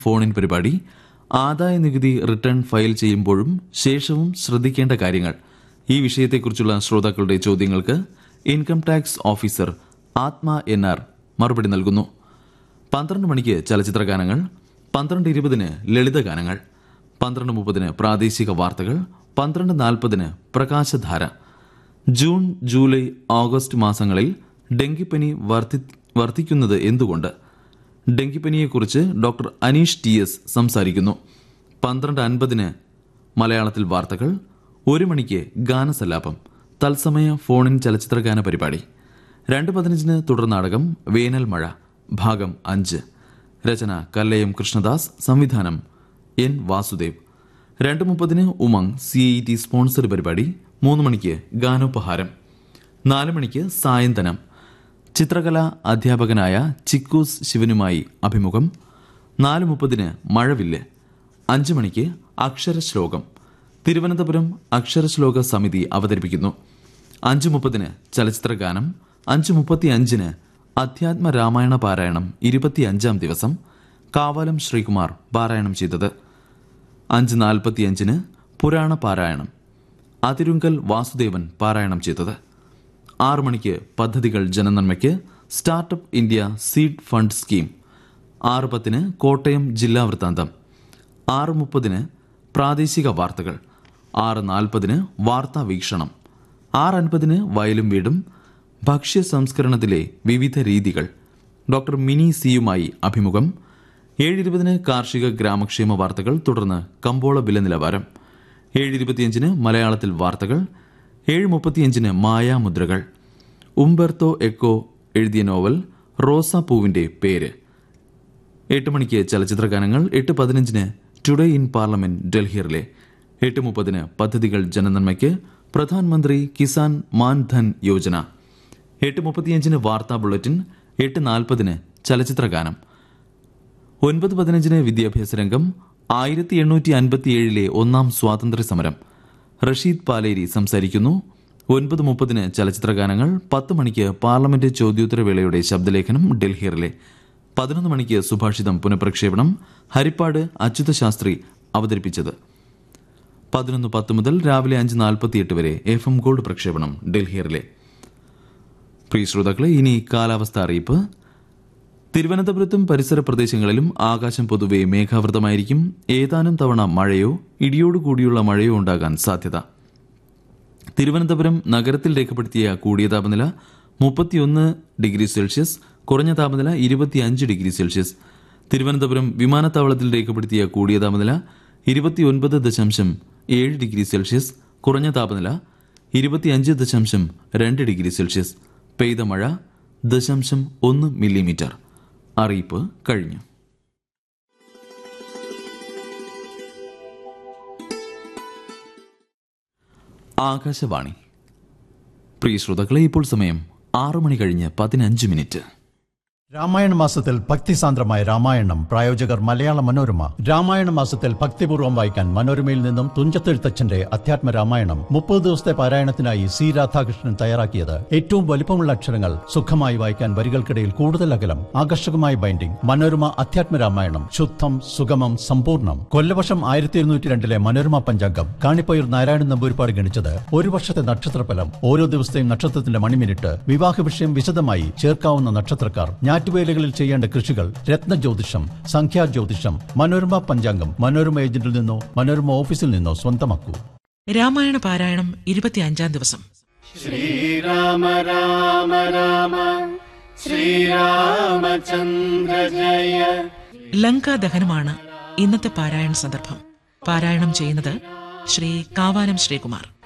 phone in പരിപാടി ആദായ നികുതി റിട്ടേൺ ഫയൽ ചെയ്യുമ്പോഴും ശേഷവും ശ്രദ്ധിക്കേണ്ട കാര്യങ്ങൾ ഈ വിഷയത്തെക്കുറിച്ചുള്ള ശ്രോതാക്കളുടെ ചോദ്യങ്ങൾക്ക് income tax officer Athma N R മറുപടി നൽകുന്നു പന്ത്രണ്ട് മണിക്ക് ചലച്ചിത്ര ഗാനങ്ങൾ പന്ത്രണ്ട് ഇരുപതിന് ലളിത ഗാനങ്ങൾ പന്ത്രണ്ട് മുപ്പതിന് പ്രാദേശിക വാർത്തകൾ പന്ത്രണ്ട് നാൽപ്പതിന് പ്രകാശധാര ജൂൺ ജൂലൈ ഓഗസ്റ്റ് മാസങ്ങളിൽ ഡെങ്കിപ്പനി വർദ്ധി വർദ്ധിക്കുന്നത് എന്തുകൊണ്ട് ഡെങ്കിപ്പനിയെക്കുറിച്ച് ഡോക്ടർ അനീഷ് ടി എസ് സംസാരിക്കുന്നു പന്ത്രണ്ട് അൻപതിന് മലയാളത്തിൽ വാർത്തകൾ ഒരു മണിക്ക് ഗാനസല്ലാപം തത്സമയ ഫോണിൻ ചലച്ചിത്ര ഗാന പരിപാടി രണ്ട് പതിനഞ്ചിന് തുടർ നാടകം വേനൽ മഴ ഭാഗം അഞ്ച് രചന കല്ലയം കൃഷ്ണദാസ് സംവിധാനം എൻ വാസുദേവ് രണ്ട് മുപ്പതിന് Umang C I T sponsor പരിപാടി മൂന്ന് മണിക്ക് ഗാനോപഹാരം നാല് മണിക്ക് സായന്തനം ചിത്രകല അധ്യാപകനായ ചിക്കൂസ് ശിവനുമായി അഭിമുഖം നാല് മുപ്പതിന് മഴവില്ല് അഞ്ച് മണിക്ക് അക്ഷരശ്ലോകം തിരുവനന്തപുരം അക്ഷരശ്ലോക സമിതി അവതരിപ്പിക്കുന്നു അഞ്ച് മുപ്പതിന് ചലച്ചിത്ര ഗാനം അഞ്ച് മുപ്പത്തി അഞ്ചിന് അധ്യാത്മ രാമായണ പാരായണം ഇരുപത്തിയഞ്ചാം ദിവസം കാവാലം ശ്രീകുമാർ പാരായണം ചെയ്തത് അഞ്ച് നാൽപ്പത്തിയഞ്ചിന് പുരാണ പാരായണം അതിരുങ്കൽ വാസുദേവൻ പാരായണം ചെയ്തത് ആറു മണിക്ക് പദ്ധതികൾ ജനനന്മയ്ക്ക് startup India seed fund scheme ആറ് പത്തിന് കോട്ടയം ജില്ലാ വൃത്താന്തം ആറ് മുപ്പതിന് പ്രാദേശിക വാർത്തകൾ ആറ് നാൽപ്പതിന് വാർത്താ വീക്ഷണം ആറ് അൻപതിന് വയലും വീടും ഭക്ഷ്യ സംസ്കരണത്തിലെ വിവിധ രീതികൾ ഡോക്ടർ മിനി സിയുമായി അഭിമുഖം ഏഴ് ഇരുപതിന് കാർഷിക ഗ്രാമക്ഷേമ വാർത്തകൾ തുടർന്ന് കമ്പോള വില നിലവാരം ഏഴ് ഇരുപത്തിയഞ്ചിന് മലയാളത്തിൽ വാർത്തകൾ ഏഴ് മുപ്പത്തിയഞ്ചിന് മായാമുദ്രകൾ ഉംബർത്തോ എക്കോ എഴുതിയ നോവൽ റോസാപ്പൂവിന്റെ പേര് എട്ട് മണിക്ക് ചലച്ചിത്ര ഗാനങ്ങൾ എട്ട് പതിനഞ്ചിന് ടുഡേ ഇൻ പാർലമെന്റ് ഡൽഹിയിലെ എട്ട് മുപ്പതിന് പദ്ധതികൾ ജനനന്മയ്ക്ക് പ്രധാനമന്ത്രി കിസാൻ മാൻ ധൻ യോജന എട്ട് മുപ്പത്തിയഞ്ചിന് വാർത്താ ബുള്ളറ്റിൻ എട്ട് നാൽപ്പതിന് ചലച്ചിത്ര ഗാനം ഒൻപത് പതിനഞ്ചിന് വിദ്യാഭ്യാസ രംഗം ആയിരത്തി എണ്ണൂറ്റി അൻപത്തിയേഴിലെ ഒന്നാം സ്വാതന്ത്ര്യ സമരം റഷീദ് പാലേരി സംസാരിക്കുന്നു ഒൻപത് മുപ്പതിന് ചലച്ചിത്ര ഗാനങ്ങൾ പത്ത് മണിക്ക് പാർലമെന്റ് ചോദ്യോത്തരവേളയുടെ ശബ്ദലേഖനം ഡൽഹിയിലെ പതിനൊന്ന് മണിക്ക് സുഭാഷിതം പുനഃപ്രക്ഷേപണം ഹരിപ്പാട് അച്യുത ശാസ്ത്രി അവതരിപ്പിച്ചത് പതിനൊന്ന് പത്ത് മുതൽ രാവിലെ അഞ്ച് നാൽപ്പത്തിയെട്ട് വരെ എഫ് എം ഗോൾഡ് പ്രക്ഷേപണം ഡൽഹിയിലെ പ്രിയ ശ്രോതാക്കളെ ഇനി കാലാവസ്ഥ അറിയിപ്പ് തിരുവനന്തപുരത്തും പരിസര പ്രദേശങ്ങളിലും ആകാശം പൊതുവെ മേഘാവൃതമായിരിക്കും ഏതാനും തവണ മഴയോ ഇടിയോടുകൂടിയുള്ള മഴയോ ഉണ്ടാകാൻ സാധ്യത തിരുവനന്തപുരം നഗരത്തിൽ രേഖപ്പെടുത്തിയ കൂടിയ താപനില മുപ്പത്തിയൊന്ന് ഡിഗ്രി സെൽഷ്യസ് കുറഞ്ഞ താപനില ഇരുപത്തിയഞ്ച് ഡിഗ്രി സെൽഷ്യസ് തിരുവനന്തപുരം വിമാനത്താവളത്തിൽ രേഖപ്പെടുത്തിയ കൂടിയ താപനില ഇരുപത്തിയൊൻപത് ദശാംശം ഏഴ് ഡിഗ്രി സെൽഷ്യസ് കുറഞ്ഞ താപനില ഇരുപത്തിയഞ്ച് ദശാംശം രണ്ട് ഡിഗ്രി സെൽഷ്യസ് പെയ്ത മഴ ദശാംശം ഒന്ന് മില്ലിമീറ്റർ അറിയിപ്പ് കഴിഞ്ഞു ആകാശവാണി പ്രിയ ശ്രോതാക്കളെ ഇപ്പോൾ സമയം ആറു മണി കഴിഞ്ഞ് പതിനഞ്ച് മിനിറ്റ് രാമായണ മാസത്തിൽ ഭക്തിസാന്ദ്രമായ രാമായണം പ്രായോജകർ മലയാള മനോരമ രാമായണ മാസത്തിൽ ഭക്തിപൂർവ്വം വായിക്കാൻ മനോരമയിൽ നിന്നും തുഞ്ചത്തെഴുത്തച്ഛന്റെ അധ്യാത്മ രാമായണം മുപ്പത് ദിവസത്തെ പാരായണത്തിനായി സി രാധാകൃഷ്ണൻ തയ്യാറാക്കിയത് ഏറ്റവും വലിപ്പമുള്ള അക്ഷരങ്ങൾ സുഖമായി വായിക്കാൻ വരികൾക്കിടയിൽ കൂടുതൽ അകലം ആകർഷകമായ ബൈൻഡിംഗ് മനോരമ അധ്യാത്മ രാമായണം ശുദ്ധം സുഗമം സമ്പൂർണ്ണം കൊല്ലവർഷം ആയിരത്തി ഇരുന്നൂറ്റി രണ്ടിലെ മനോരമ പഞ്ചാംഗം കാണിപ്പയർ നാരായണൻ നമ്പൂരിപ്പാട് ഗണിച്ചത് ഒരു വർഷത്തെ നക്ഷത്രഫലം ഓരോ ദിവസത്തെയും നക്ഷത്രത്തിന്റെ മണിമിനിറ്റ് വിവാഹ വിഷയം വിശദമായി ചേർക്കാവുന്ന നക്ഷത്രക്കാർ ഞാറ്റുവേലകളിൽ ചെയ്യേണ്ട കൃഷികൾ രത്നജ്യോതിഷം സംഖ്യാജ്യോതിഷം മനോരമ പഞ്ചാംഗം മനോരമ ഏജന്റിൽ നിന്നോ മനോരമ ഓഫീസിൽ നിന്നോ സ്വന്തമാക്കൂ രാമായണ പാരായണം ഇരുപത്തിയഞ്ചാം ദിവസം ശ്രീരാമ രാമ രാമ ശ്രീരാമചന്ദ്ര ജയ ലങ്കാ ദഹനമാണ് ഇന്നത്തെ പാരായണ സന്ദർഭം പാരായണം ചെയ്യുന്നത് ശ്രീ കാവാനം ശ്രീകുമാർ